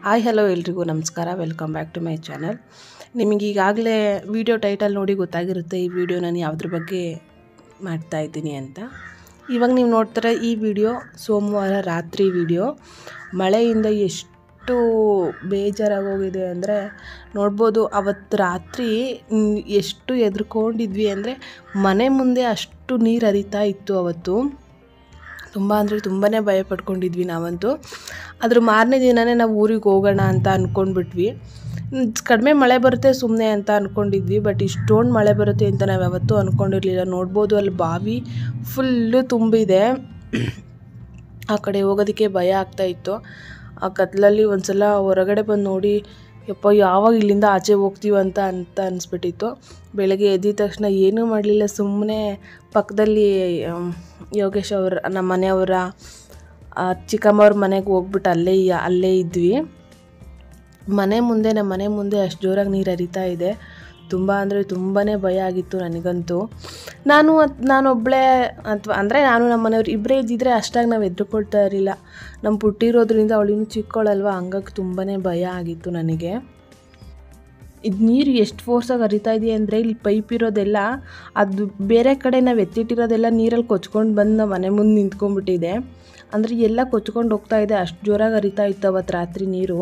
Hi hello ಎಲ್ರಿಗೂ ನಮಸ್ಕಾರ welcome back to my channel ನಿಮಗೆ ಈಗಾಗಲೇ ವಿಡಿಯೋ ಟೈಟಲ್ ನೋಡಿ ಗೊತ್ತಾಗಿರುತ್ತೆ ಈ ವಿಡಿಯೋ ನಾನು ಯಾವುದ್ರ ಬಗ್ಗೆ ಮಾಡ್ತಾ ಇದ್ದೀನಿ ಅಂತ ಇವಾಗ ನೀವು ನೋಡ್ತಾರೆ ಈ ವಿಡಿಯೋ ಸೋಮವಾರ ರಾತ್ರಿ ವಿಡಿಯೋ ಮಳೆಯಿಂದ ಎಷ್ಟು ಬೇಜಾರಾಗೋಗಿದೆ ಅಂದರೆ ನೋಡ್ಬೋದು ಅವತ್ತು ರಾತ್ರಿ ಮ್, ಎಷ್ಟು ಎದ್ರುಕೊಂಡಿದ್ವಿ ಅಂದರೆ ಮನೆ ಮುಂದೆ ಅಷ್ಟು ನೀರು ಹರಿತಾ ಇತ್ತು ಅವತ್ತು ತುಂಬ ಅಂದರೆ ತುಂಬಾ ಭಯ ಪಡ್ಕೊಂಡಿದ್ವಿ ನಾವಂತೂ ಅದ್ರ ಮಾರನೇ ದಿನವೇ ನಾವು ಊರಿಗೆ ಹೋಗೋಣ ಅಂತ ಅಂದ್ಕೊಂಡ್ಬಿಟ್ವಿ ಮ್, ಕಡಿಮೆ ಮಳೆ ಬರುತ್ತೆ ಸುಮ್ಮನೆ ಅಂತ ಅಂದ್ಕೊಂಡಿದ್ವಿ ಬಟ್ ಇಷ್ಟೊಂದು ಮಳೆ ಬರುತ್ತೆ ಅಂತ ನಾವು ಯಾವತ್ತೂ ಅಂದ್ಕೊಂಡಿರಲಿಲ್ಲ ನೋಡ್ಬೋದು ಅಲ್ಲಿ ಬಾವಿ ಫುಲ್ಲು ತುಂಬಿದೆ ಆ ಕಡೆ ಹೋಗೋದಕ್ಕೆ ಭಯ ಆಗ್ತಾ ಇತ್ತು ಆ ಕತ್ಲಲ್ಲಿ ಒಂದು ಸಲ ಹೊರಗಡೆ ಬಂದು ನೋಡಿ ಯಪ್ಪ ಯಾವಾಗ ಇಲ್ಲಿಂದ ಆಚೆ ಹೋಗ್ತೀವಿ ಅಂತ ಅಂತ ಅನಿಸ್ಬಿಟ್ಟಿತ್ತು ಬೆಳಗ್ಗೆ ಎದ್ದಿದ ತಕ್ಷಣ ಏನೂ ಮಾಡಲಿಲ್ಲ ಸುಮ್ಮನೆ ಪಕ್ಕದಲ್ಲಿ ಆಮ್, ಯೋಗೇಶ್ ಅವ್ರ ನಮ್ಮ ಮನೆಯವರ ಆ, ಚಿಕ್ಕಮ್ಮವ್ರ ಮನೆಗೆ ಹೋಗ್ಬಿಟ್ಟು ಅಲ್ಲೇ ಅಲ್ಲೇ ಇದ್ವಿ ಮನೆ ಮುಂದೆ ನಮ್ಮ ಮನೆ ಮುಂದೆ ಅಷ್ಟು ಜೋರಾಗಿ ನೀರು ಹರಿತಾ ಇದೆ ತುಂಬ ಅಂದರೆ ತುಂಬಾ ಭಯ ಆಗಿತ್ತು ನನಗಂತೂ ನಾನು ಅದ್- ನಾನೊಬ್ಬಳೇ ಅಥವಾ ಅಂದರೆ ನಾನು ನಮ್ಮ ಮನೆಯವ್ರು ಇಬ್ಬರೇ ಇದ್ದಿದ್ರೆ ಅಷ್ಟಾಗಿ ನಾವು ಎದ್ರುಕೊಳ್ತಾ ಇರಲಿಲ್ಲ ನಮ್ಮ ಪುಟ್ಟಿರೋದ್ರಿಂದ ಅವಳು ಇನ್ನೂ ಚಿಕ್ಕವಳಲ್ವ ಹಂಗಾಗಿ ತುಂಬಾ ಭಯ ಆಗಿತ್ತು ನನಗೆ ಇದು ನೀರು ಎಷ್ಟು ಫೋರ್ಸಾಗಿ ಹರಿತಾ ಇದೆ ಅಂದರೆ ಇಲ್ಲಿ ಪೈಪ್ ಇರೋದೆಲ್ಲ ಅದು ಬೇರೆ ಕಡೆ ನಾವು ಎತ್ತಿಟ್ಟಿರೋದೆಲ್ಲ ನೀರಲ್ಲಿ ಕೊಚ್ಕೊಂಡು ಬಂದು ನಮ್ಮ ಮನೆ ಮುಂದೆ ನಿಂತ್ಕೊಂಡ್ಬಿಟ್ಟಿದೆ ಅಂದರೆ ಎಲ್ಲ ಕೊಚ್ಕೊಂಡು ಹೋಗ್ತಾ ಇದೆ ಅಷ್ಟು ಜೋರಾಗಿ ಹರಿತಾ ಇತ್ತು ಅವತ್ತು ರಾತ್ರಿ ನೀರು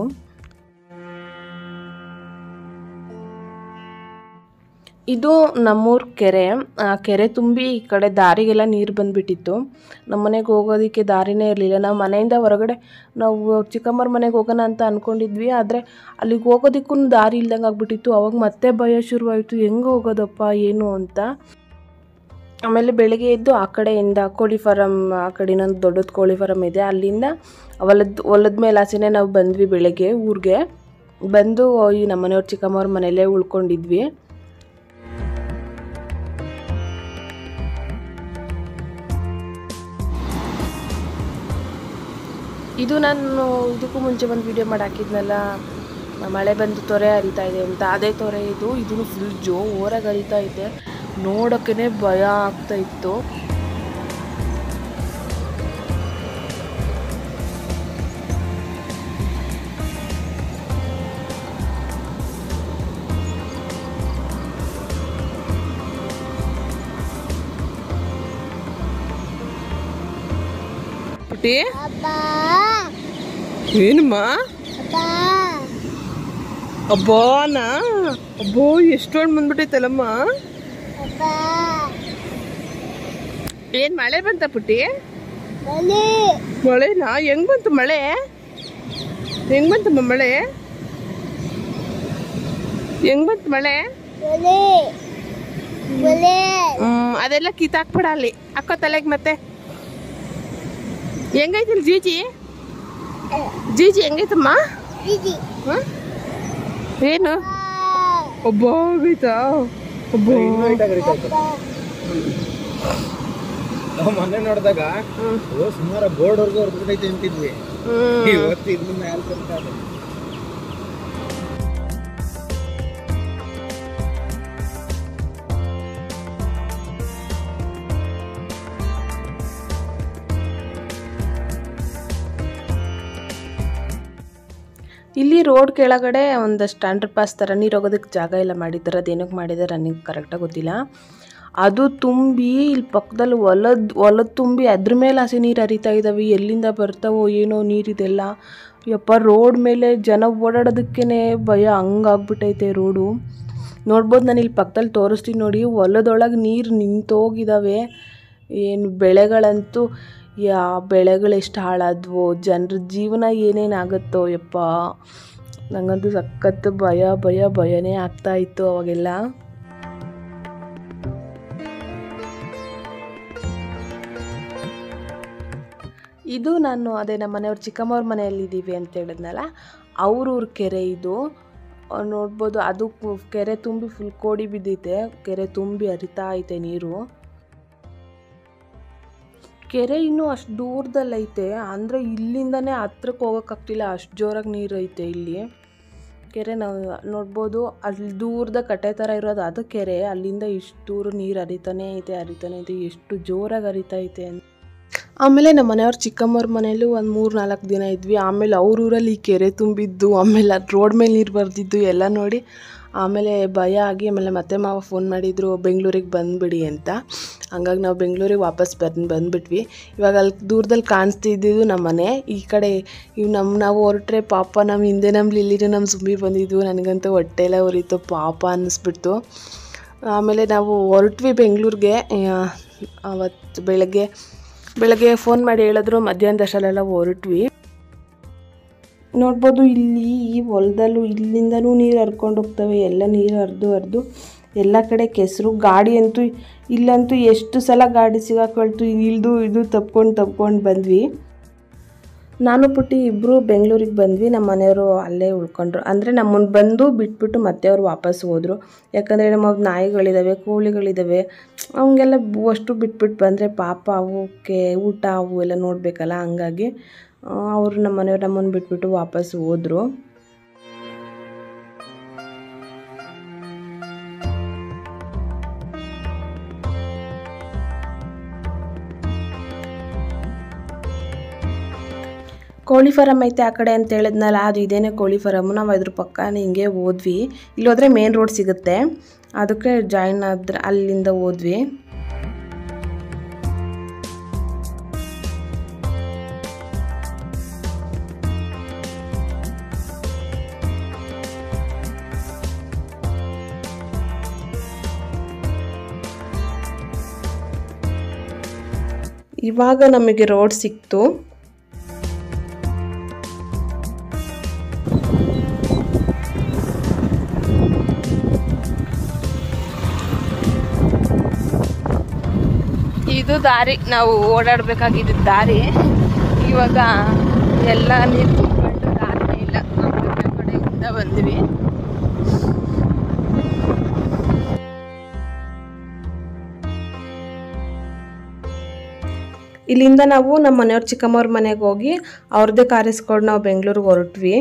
ಇದು ನಮ್ಮೂರ ಕೆರೆ ಆ ಕೆರೆ ತುಂಬಿ ಈ ಕಡೆ ದಾರಿಗೆಲ್ಲ ನೀರು ಬಂದುಬಿಟ್ಟಿತ್ತು ನಮ್ಮ ಮನೆಗೆ ಹೋಗೋದಕ್ಕೆ ದಾರಿನೇ ಇರಲಿಲ್ಲ ನಾವು ಮನೆಯಿಂದ ಹೊರಗಡೆ ನಾವು ಚಿಕ್ಕಮ್ಮರ ಮನೆಗೆ ಹೋಗೋಣ ಅಂತ ಅಂದ್ಕೊಂಡಿದ್ವಿ ಆದರೆ ಅಲ್ಲಿಗೆ ಹೋಗೋದಕ್ಕೂ ದಾರಿ ಇಲ್ದಂಗೆ ಆಗ್ಬಿಟ್ಟಿತ್ತು ಅವಾಗ ಮತ್ತೆ ಭಯ ಶುರುವಾಯಿತು ಹೆಂಗೆ ಹೋಗೋದಪ್ಪ ಏನು ಅಂತ ಆಮೇಲೆ ಬೆಳಗ್ಗೆ ಎದ್ದು ಆ ಕಡೆಯಿಂದ ಕೋಳಿ ಫಾರಮ್ ಆ ಕಡೆ ಇನ್ನೊಂದು ದೊಡ್ಡದು ಕೋಳಿ ಫಾರಮ್ ಇದೆ ಅಲ್ಲಿಂದ ಹೊಲದ ಹೊಲದ ಮೇಲೆ ಆಚೆನೇ ನಾವು ಬಂದ್ವಿ ಬೆಳಗ್ಗೆ ಊರಿಗೆ ಬಂದು ಈ ನಮ್ಮ ಮನೆಯವ್ರ ಚಿಕ್ಕಮ್ಮವ್ರ ಮನೆಯಲ್ಲೇ ಉಳ್ಕೊಂಡಿದ್ವಿ ಇದು ನಾನು ಇದಕ್ಕೂ ಮುಂಚೆ ಒಂದು ವಿಡಿಯೋ ಮಾಡಿ ಹಾಕಿದ್ನಲ್ಲ ಮಳೆ ಬಂದು ತೊರೆ ಹರಿತಾ ಇದೆ ಅಂತ ಅದೇ ತೊರೆ ಇದು ಇದೂ ಫುಲ್ ಜೋರಾಗಿ ಹರಿತಾ ಇದೆ ನೋಡೋಕ್ಕೇ ಭಯ ಆಗ್ತಾ ಇತ್ತು ಪುಟಿ ಏನಮ್ಮ ಅಬ್ಬಾನಾ ಅಬ್ಬೋ ಎಷ್ಟೊಂದು ಬಂದ್ಬಿಟ್ಟೈತಲ್ಲಮ್ಮ ಏನ್ ಮಳೆ ಬಂತ ಪುಟ್ಟಿ ಮಳೆನಾ ಹೆಂಗ್ ಬಂತು ಮಳೆ ಹೆಂಗ್ ಬಂತಮ್ಮ ಮಳೆ ಹೆಂಗ್ ಬಂತು ಮಳೆ ಹ್ಮ್ ಅದೆಲ್ಲ ಕಿತ್ತಾಕ್ಬಿಡ ಅಲ್ಲಿ ಅಕ್ಕ ತಲೆಗೆ ಮತ್ತೆ ಹೆಂಗೈತಿಲ್ ಜೀಜಿ ಜೀಜಿ ಹೆಂಗೈತಮ್ಮ ಹ? ಏನು ಒಬ್ಬ ಆಗೈತಾ ಒಬ್ಬ ನಾವು ಮೊನ್ನೆ ನೋಡಿದಾಗ ಓ ಸುಮಾರು ಬೋರ್ಡ್ ವರ್ಗು ಹೊರಬಿಟ್ಟೈತೆ ಅಂತಿದ್ವಿ ಹ್ಮ್ ಇವತ್ತು ಇದ್ರ ಮ್ಯಾಲ್ ಕರಿತಾ ಇದೆ. ಇಲ್ಲಿ ರೋಡ್ ಕೆಳಗಡೆ ಒಂದಷ್ಟು ಅಂಡರ್ ಪಾಸ್ ಥರ ನೀರು ಹೋಗೋದಕ್ಕೆ ಜಾಗ ಎಲ್ಲ ಮಾಡಿದ್ದಾರೆ ಅದೇನಕ್ಕೆ ಮಾಡಿದ್ದಾರೆ ನನಗೆ ಕರೆಕ್ಟಾಗಿ ಗೊತ್ತಿಲ್ಲ ಅದು ತುಂಬಿ ಇಲ್ಲಿ ಪಕ್ಕದಲ್ಲಿ ಹೊಲದ ಹೊಲದ ತುಂಬಿ ಅದ್ರ ಮೇಲೆ ಹಸಿ ನೀರು ಹರಿತಾ ಇದ್ದಾವೆ ಎಲ್ಲಿಂದ ಬರ್ತಾವೋ ಏನೋ ನೀರಿದೆಲ್ಲ ಯಪ್ಪ ರೋಡ್ ಮೇಲೆ ಜನ ಓಡಾಡೋದಕ್ಕೇ ಭಯ ಹಂಗಾಗ್ಬಿಟ್ಟೈತೆ ರೋಡು ನೋಡ್ಬೋದು ನಾನು ಇಲ್ಲಿ ಪಕ್ಕದಲ್ಲಿ ತೋರಿಸ್ತೀನಿ ನೋಡಿ ಹೊಲದೊಳಗೆ ನೀರು ನಿಂತೋಗಿದ್ದಾವೆ ಏನು ಬೆಳೆಗಳಂತೂ ಯಾ ಬೆಳೆಗಳು ಎಷ್ಟು ಹಾಳಾದ್ವೋ ಜನರ ಜೀವನ ಏನೇನಾಗುತ್ತೋ ಯಪ್ಪ ನಂಗಂತೂ ಸಖತ್ತು ಭಯ ಭಯ ಭಯನೇ ಆಗ್ತಾ ಇತ್ತು ಅವಾಗೆಲ್ಲ ಇದು ನಾನು ಅದೇ ನಮ್ಮ ಮನೆಯವ್ರ ಚಿಕ್ಕಮ್ಮವ್ರ ಮನೆಯಲ್ಲಿದ್ದೀವಿ ಅಂತ ಹೇಳಿದ್ನಲ್ಲ ಅವ್ರೂರ ಕೆರೆ ಇದು ಅಹ್ ನೋಡ್ಬೋದು ಅದು ಕು- ಕೆರೆ ತುಂಬಿ ಫುಲ್ ಕೋಡಿ ಬಿದ್ದೈತೆ ಕೆರೆ ತುಂಬಿ ಹರಿತಾ ಐತೆ ನೀರು ಕೆರೆ ಇನ್ನೂ ಅಷ್ಟು ದೂರದಲ್ಲೈತೆ ಅಂದರೆ ಇಲ್ಲಿಂದನೇ ಹತ್ರಕ್ಕೆ ಹೋಗೋಕ್ಕಾಗ್ತಿಲ್ಲ ಅಷ್ಟು ಜೋರಾಗಿ ನೀರು ಐತೆ ಇಲ್ಲಿ ಕೆರೆ ನಾವು ನೋಡ್ಬೋದು ಅಲ್ಲಿ ದೂರದ ಕಟ್ಟೆ ಥರ ಇರೋದು ಅದು ಕೆರೆ ಅಲ್ಲಿಂದ ಇಷ್ಟು ದೂರ ನೀರು ಹರಿತಾನೇ ಐತೆ ಹರಿತಾನೆ ಐತೆ ಎಷ್ಟು ಜೋರಾಗಿ ಹರಿತಾ ಐತೆ ಅಂತ ಆಮೇಲೆ ನಮ್ಮ ಮನೆಯವ್ರ ಚಿಕ್ಕಮ್ಮವ್ರ ಮನೇಲೂ ಒಂದು ಮೂರು ನಾಲ್ಕು ದಿನ ಇದ್ವಿ ಆಮೇಲೆ ಅವ್ರ ಊರಲ್ಲಿ ಈ ಕೆರೆ ತುಂಬಿದ್ದು ಆಮೇಲೆ ಅದು ರೋಡ್ ಮೇಲೆ ನೀರು ಬರ್ದಿದ್ದು ಎಲ್ಲ ನೋಡಿ ಆಮೇಲೆ ಭಯ ಆಗಿ ಆಮೇಲೆ ಮತ್ತೆ ಮಾವ ಫೋನ್ ಮಾಡಿದ್ರು ಬೆಂಗಳೂರಿಗೆ ಬಂದುಬಿಡಿ ಅಂತ ಹಂಗಾಗಿ ನಾವು ಬೆಂಗಳೂರಿಗೆ ವಾಪಸ್ ಬಂದು ಬಂದುಬಿಟ್ವಿ ಇವಾಗ ಅಲ್ಲಿ ದೂರದಲ್ಲಿ ಕಾಣಿಸ್ತಿದ್ದಿದ್ದು ನಮ್ಮ ಮನೆ ಈ ಕಡೆ ಇವು ನಮ್ಮ ನಾವು ಹೊರಟ್ರೆ ಪಾಪ ನಮ್ಮ ಹಿಂದೆ ನಮ್ಮ ಲಿಲ್ಲಿನ ನಮ್ಮ ಸುಮ್ಮಿ ಬಂದಿದ್ವು ನನಗಂತೂ ಹೊಟ್ಟೆ ಎಲ್ಲ ಉರಿತು ಪಾಪ ಅನ್ನಿಸ್ಬಿಡ್ತು ಆಮೇಲೆ ನಾವು ಹೊರಟ್ವಿ ಬೆಂಗಳೂರಿಗೆ ಅವತ್ತು ಬೆಳಗ್ಗೆ ಬೆಳಗ್ಗೆ ಫೋನ್ ಮಾಡಿ ಹೇಳಿದ್ರು ಮಧ್ಯಾಹ್ನದಷ್ಟಲ್ಲೆಲ್ಲ ಹೊರಟ್ವಿ ನೋಡ್ಬೋದು ಇಲ್ಲಿ ಈ ಹೊಲದಲ್ಲೂ ಇಲ್ಲಿಂದನೂ ನೀರು ಹರ್ಕೊಂಡು ಹೋಗ್ತವೆ ಎಲ್ಲ ನೀರು ಹರಿದು ಹರಿದು ಎಲ್ಲ ಕಡೆ ಕೆಸರು ಗಾಡಿ ಅಂತೂ ಇಲ್ಲಂತೂ ಎಷ್ಟು ಸಲ ಗಾಡಿ ಸಿಗಾಕೊಳ್ತು ಇಳ್ದು ಇದು ತಪ್ಕೊಂಡು ತಪ್ಕೊಂಡು ಬಂದ್ವಿ ನಾನು ಪುಟ್ಟಿ ಇಬ್ಬರು ಬೆಂಗಳೂರಿಗೆ ಬಂದ್ವಿ ನಮ್ಮ ಮನೆಯವರು ಅಲ್ಲೇ ಉಳ್ಕೊಂಡ್ರು ಅಂದರೆ ನಮ್ಮನ್ನು ಬಂದು ಬಿಟ್ಬಿಟ್ಟು ಮತ್ತೆ ಅವ್ರು ವಾಪಸ್ ಹೋದರು ಯಾಕಂದರೆ ನಮ್ಮ ನಾಯಿಗಳಿದ್ದಾವೆ ಕೋಳಿಗಳಿದ್ದಾವೆ ಅವಂಗೆಲ್ಲ ಅಷ್ಟು ಬಿಟ್ಬಿಟ್ಟು ಬಂದರೆ ಪಾಪ ಅವಕ್ಕೆ ಊಟ ಅವು ಎಲ್ಲ ನೋಡಬೇಕಲ್ಲ ಹಂಗಾಗಿ ಆ, ಅವರು ನಮ್ಮ ಮನೆಯವ್ರು ನಮ್ಮನ್ನು ಬಿಟ್ಬಿಟ್ಟು ವಾಪಸ್ ಹೋದರು ಕೋಳಿ ಫಾರಮ್ ಐತೆ ಆ ಕಡೆ ಅಂತ ಹೇಳಿದ್ನಲ್ಲ ಅದು ಇದೇನೆ ಕೋಳಿ ಫಾರಮ್ಮು ನಾವು ಅದ್ರ ಪಕ್ಕನೇ ಹಿಂಗೆ ಹೋದ್ವಿ ಇಲ್ಲಿ ಹೋದ್ರೆ ಮೇನ್ ರೋಡ್ ಸಿಗುತ್ತೆ ಅದಕ್ಕೆ ಜಾಯಿನ್ ಆದ್ರೆ ಅಲ್ಲಿಂದ ಹೋದ್ವಿ ಇವಾಗ ನಮಗೆ ರೋಡ್ ಸಿಕ್ತು ಇದು ದಾರಿ ನಾವು ಓಡಾಡಬೇಕಾಗಿದ್ದ ದಾರಿ ಇವಾಗ ಎಲ್ಲ ನೀರು ತುಂಬಿಕೊಂಡು ದಾರಿನೇ ಇಲ್ಲ ನಾವು ಬೇರೆ ಕಡೆಯಿಂದ ಬಂದ್ವಿ ಇಲ್ಲಿಂದ ನಾವು ನಮ್ಮ ಮನೆಯವ್ರ ಚಿಕ್ಕಮ್ಮವ್ರ ಮನೆಗೆ ಹೋಗಿ ಅವ್ರದ್ದೇ ಕಾರಿಸ್ಕೊಂಡು ನಾವು ಬೆಂಗಳೂರಿಗೆ ಹೊರಟ್ವಿ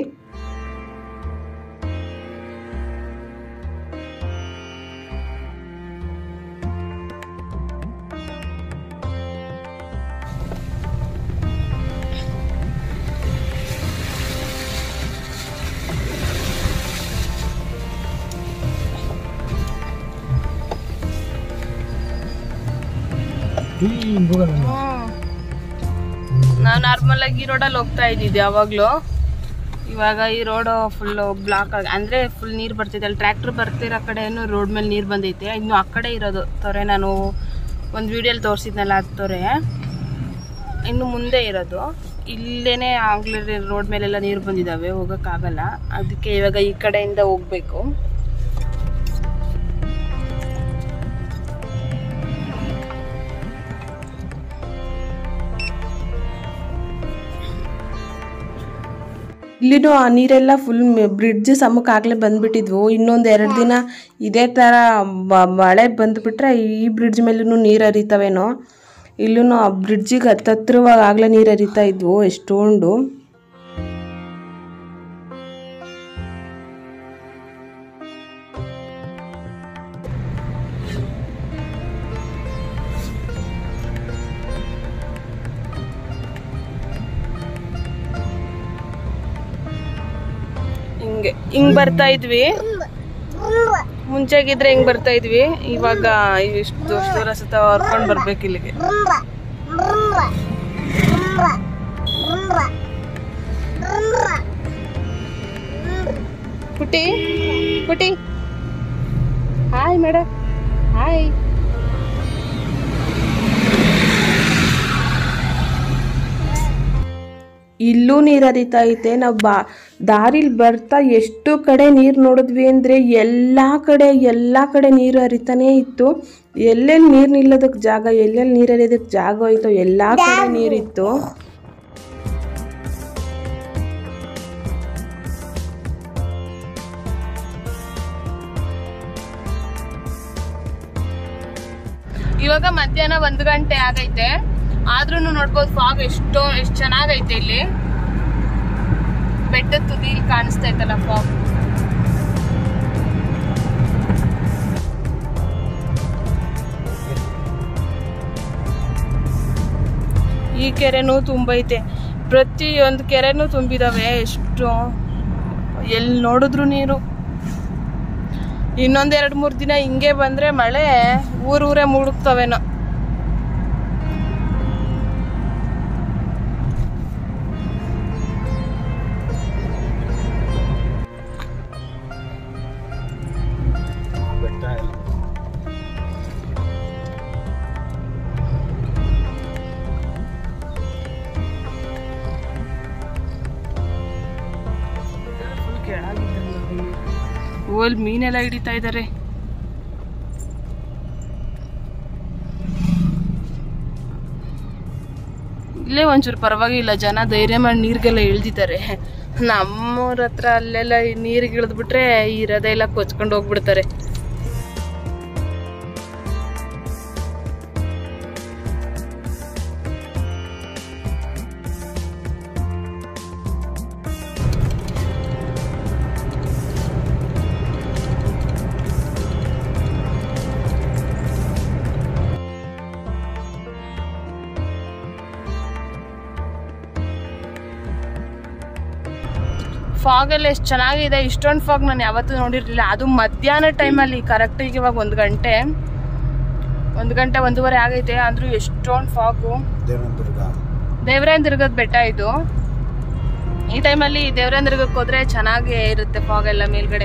ನಾವು ನಾರ್ಮಲ್ ಆಗಿ ಈ ರೋಡಲ್ಲಿ ಹೋಗ್ತಾ ಇದ್ದಿದ್ದೆ ಯಾವಾಗಲೂ ಇವಾಗ ಈ ರೋಡು ಫುಲ್ ಬ್ಲಾಕ್ ಆಗಿ ಅಂದರೆ ಫುಲ್ ನೀರು ಬರ್ತೈತೆ ಅಲ್ಲಿ ಟ್ರ್ಯಾಕ್ಟರ್ ಬರ್ತಿರೋ ಕಡೆನೂ ರೋಡ್ ಮೇಲೆ ನೀರು ಬಂದೈತೆ ಇನ್ನು ಆ ಕಡೆ ಇರೋದು ತೊರೆ ನಾನು ಒಂದು ವಿಡಿಯೋಲಿ ತೋರಿಸಿದ್ನಲ್ಲ ಅದು ತೊರೆ ಇನ್ನು ಮುಂದೆ ಇರೋದು ಇಲ್ಲೇನೆ ಆಗ್ಲೇ ರೋಡ್ ಮೇಲೆಲ್ಲ ನೀರು ಬಂದಿದ್ದಾವೆ ಹೋಗೋಕ್ಕಾಗಲ್ಲ ಅದಕ್ಕೆ ಇವಾಗ ಈ ಕಡೆಯಿಂದ ಹೋಗ್ಬೇಕು ಇಲ್ಲಿನೂ ಆ ನೀರೆಲ್ಲ ಫುಲ್ ಬ್ರಿಡ್ಜ್ ಸಮಕ್ಕೆ ಆಗಲೇ ಬಂದ್ಬಿಟ್ಟಿದ್ವು ಇನ್ನೊಂದು ಎರಡು ದಿನ ಇದೇ ಥರ ಬ- ಮಳೆ ಬಂದುಬಿಟ್ರೆ ಈ ಬ್ರಿಡ್ಜ್ ಮೇಲೂ ನೀರು ಹರಿತಾವೇನೋ ಇಲ್ಲೂ ಆ ಬ್ರಿಡ್ಜಿಗೆ ಹತ್ತತ್ರವಾಗ ಆಗಲೇ ನೀರು ಹರಿತಾ ಇದ್ವು ಎಷ್ಟೊಂದು ಹಿಂಗೆ ಹಿಂಗ್ ಬರ್ತಾ ಇದ್ವಿ ಮುಂಚೆಗಿದ್ರೆ ಹಿಂಗ್ ಬರ್ತಾ ಇದ್ವಿ ಇವಾಗ ಇಷ್ಟು ದೂರ ಸುತ್ತ ಹೊರ್ಕೊಂಡ್ ಬರ್ಬೇಕು ಇಲ್ಲಿಗೆ ಪುಟಿ ಪುಟಿ ಹಾಯ್ ಮೇಡಮ್ ಹಾಯ್ ಇಲ್ಲೂ ನೀರು ಹರಿತಾ ಐತೆ ನಾವು ಬಾ ದಾರಿಲಿ ಬರ್ತಾ ಎಷ್ಟು ಕಡೆ ನೀರು ನೋಡಿದ್ವಿ ಅಂದರೆ ಎಲ್ಲ ಕಡೆ ಎಲ್ಲ ಕಡೆ ನೀರು ಹರಿತಾನೇ ಇತ್ತು ಎಲ್ಲೆಲ್ಲಿ ನೀರು ನಿಲ್ಲೋದಕ್ಕೆ ಜಾಗ ಎಲ್ಲೆಲ್ಲಿ ನೀರು ಹರಿಯೋದಕ್ಕೆ ಜಾಗ ಹೋಯ್ತೋ ಎಲ್ಲ ಕಡೆ ನೀರಿತ್ತು ಇವಾಗ ಮಧ್ಯಾಹ್ನ ಒಂದು ಗಂಟೆ ಆಗೈತೆ ಆದ್ರೂ ನೋಡ್ಬೋದು ಫಾಗ್ ಎಷ್ಟೋ ಎಷ್ಟು ಚೆನ್ನಾಗೈತೆ ಇಲ್ಲಿ ಬೆಟ್ಟದ ತುದಿಲಿ ಕಾಣಿಸ್ತಾ ಐತಲ್ಲ ಫಾಗ್ ಈ ಕೆರೆನೂ ತುಂಬೈತೆ ಪ್ರತಿಯೊಂದು ಕೆರೆನೂ ತುಂಬಿದಾವೆ ಎಷ್ಟು ಎಲ್ಲಿ ನೋಡಿದ್ರು ನೀರು ಇನ್ನೊಂದ್ ಎರಡು ಮೂರು ದಿನ ಹಿಂಗೆ ಬಂದ್ರೆ ಮಳೆ ಊರೂರೇ ಮುಳುಗ್ತವೇನೋ ಬೆಟ್ಟ ಎಲ್ಲ ಓಲ್ ಮೀನೆಲ್ಲ ಹಿಡಿತಾ ಇದ್ದಾರೆ ಇಲ್ಲೇ ಒಂಚೂರು ಪರವಾಗಿಲ್ಲ ಜನ ಧೈರ್ಯ ಮಾಡಿ ನೀರಿಗೆಲ್ಲ ಇಳ್ದಿದ್ದಾರೆ ನಮ್ಮೂರ ಹತ್ರ ಅಲ್ಲೆಲ್ಲ ನೀರಿಗೆ ಇಳಿದ್ಬಿಟ್ರೆ ಇರೋದೆಲ್ಲ ಕೊಚ್ಕೊಂಡು ಹೋಗ್ಬಿಡ್ತಾರೆ ಫಾಗ್ ಎಲ್ಲ ಎಷ್ಟು ಚೆನ್ನಾಗಿದೆ ಇಷ್ಟೊಂದು ಫಾಗ್ ನಾನು ಯಾವತ್ತೂ ನೋಡಿರ್ಲಿಲ್ಲ ಅದು ಮಧ್ಯಾಹ್ನ ಟೈಮಲ್ಲಿ ಕರೆಕ್ಟಿಗೆ ಇವಾಗ ಒಂದು ಗಂಟೆ ಒಂದು ಗಂಟೆ ಒಂದೂವರೆ ಆಗೈತೆ ಅಂದ್ರೂ ಎಷ್ಟೊಂದು ಫಾಗು ದೇವನದುರ್ಗ ದೇವರಾಯನ ದುರ್ಗದ ಬೆಟ್ಟ ಇದು ಈ ಟೈಮಲ್ಲಿ ದೇವರಾಯನ ದುರ್ಗಕ್ಕೆ ಹೋದ್ರೆ ಚೆನ್ನಾಗಿ ಇರುತ್ತೆ ಫಾಗ್ ಎಲ್ಲ ಮೇಲ್ಗಡೆ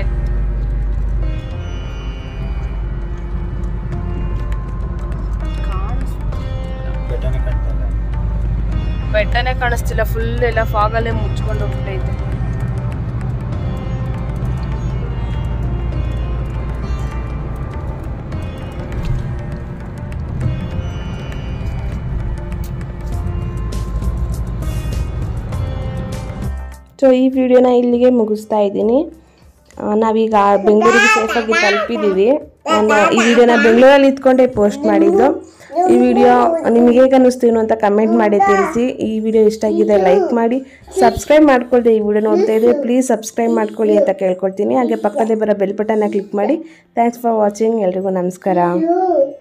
ಬೆಟ್ಟನೇ ಕಾಣ್ತಾ ಇಲ್ಲ ಬೆಟ್ಟನೇ ಕಾಣಿಸ್ತಿಲ್ಲ ಫುಲ್ ಎಲ್ಲ ಫಾಗಲ್ಲೇ ಮುಚ್ಕೊಂಡು ಹೋಗ್ಬಿಟ್ಟೈತೆ ಸೊ ಈ ವಿಡಿಯೋನ ಇಲ್ಲಿಗೆ ಮುಗಿಸ್ತಾ ಇದ್ದೀನಿ ಆ, ನಾವೀಗ ಬೆಂಗಳೂರಿಗೆ ಸೇಫಾಗಿ ತಲುಪಿದ್ದೀವಿ ನಾನು ಈ ವಿಡಿಯೋನ ಬೆಂಗಳೂರಲ್ಲಿ ಇದ್ಕೊಂಡೇ ಪೋಸ್ಟ್ ಮಾಡಿದ್ದು ಈ ವಿಡಿಯೋ ನಿಮಗೆ ಹೇಗೆ ಅನ್ನಿಸ್ತೀನೋ ಅಂತ ಕಮೆಂಟ್ ಮಾಡಿ ತಿಳಿಸಿ ಈ ವಿಡಿಯೋ ಇಷ್ಟ ಆಗಿದೆ ಲೈಕ್ ಮಾಡಿ ಸಬ್ಸ್ಕ್ರೈಬ್ ಮಾಡ್ಕೊಳ್ದೆ ಈ ವಿಡಿಯೋ ನೋಡ್ತಾ ಇದ್ರೆ ಪ್ಲೀಸ್ ಸಬ್ಸ್ಕ್ರೈಬ್ ಮಾಡ್ಕೊಳ್ಳಿ ಅಂತ ಕೇಳ್ಕೊಳ್ತೀನಿ ಹಾಗೆ ಪಕ್ಕದೇ ಬರೋ ಬೆಲ್ ಬಟನ್ನ ಕ್ಲಿಕ್ ಮಾಡಿ ಥ್ಯಾಂಕ್ಸ್ ಫಾರ್ ವಾಚಿಂಗ್ ಎಲ್ರಿಗೂ ನಮಸ್ಕಾರ